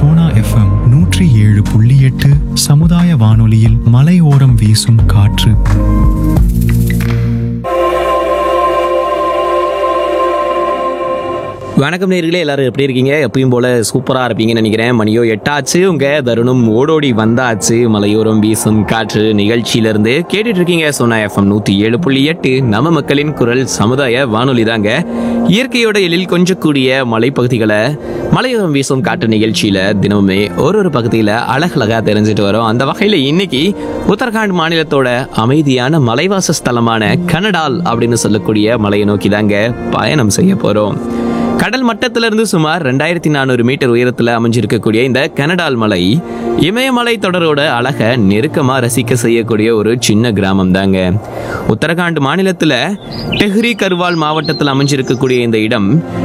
Sona FM நூற்றி ஏழு புள்ளி எட்டு சமுதாய வானொலியில் மலையோரம் வீசும் காற்று வணக்கம் நேர்களே எல்லாரும் எப்படி இருக்கீங்க எப்பயும் போல சூப்பரா இருப்பீங்கன்னு நினைக்கிறேன் மணியோ எட்டாச்சு உங்க தருணம் ஓடோடி வந்தாச்சு மலையோரம் வீசும் காற்று நிகழ்ச்சியில இருந்து கேட்டுட்டு இருக்கீங்க சோனா எஃப்எம் நூத்தி ஏழு புள்ளி எட்டு நம்ம மக்களின் குரல் சமுதாய வானொலி தாங்க இயற்கையோட எழில் கொஞ்சக்கூடிய மலைப்பகுதிகளை மலையோரம் வீசும் காற்று நிகழ்ச்சியில தினமுமே ஒரு ஒரு பகுதியில அழகழகா தெரிஞ்சுட்டு வரோம் அந்த வகையில இன்னைக்கு உத்தரகாண்ட் மாநிலத்தோட அமைதியான மலைவாச ஸ்தலமான கனடால் அப்படின்னு சொல்லக்கூடிய மலையை நோக்கி தாங்க பயணம் செய்ய போறோம் கடல் மட்டத்திலிருந்து சுமார் ரெண்டாயிரத்தி நானூறு மீட்டர் உயரத்தில் அமைஞ்சிருக்கக்கூடிய இந்த கனடால் மலை இமயமலை தொடரோட அழக நெருக்கமா ரசிக்க செய்யக்கூடிய ஒரு சின்ன கிராமம் தாங்க உத்தரகாண்ட் மாநிலத்துல டெஹ்ரி கர்வால் மாவட்டத்தில் அமைஞ்சிருக்கக்கூடிய இந்த இடம்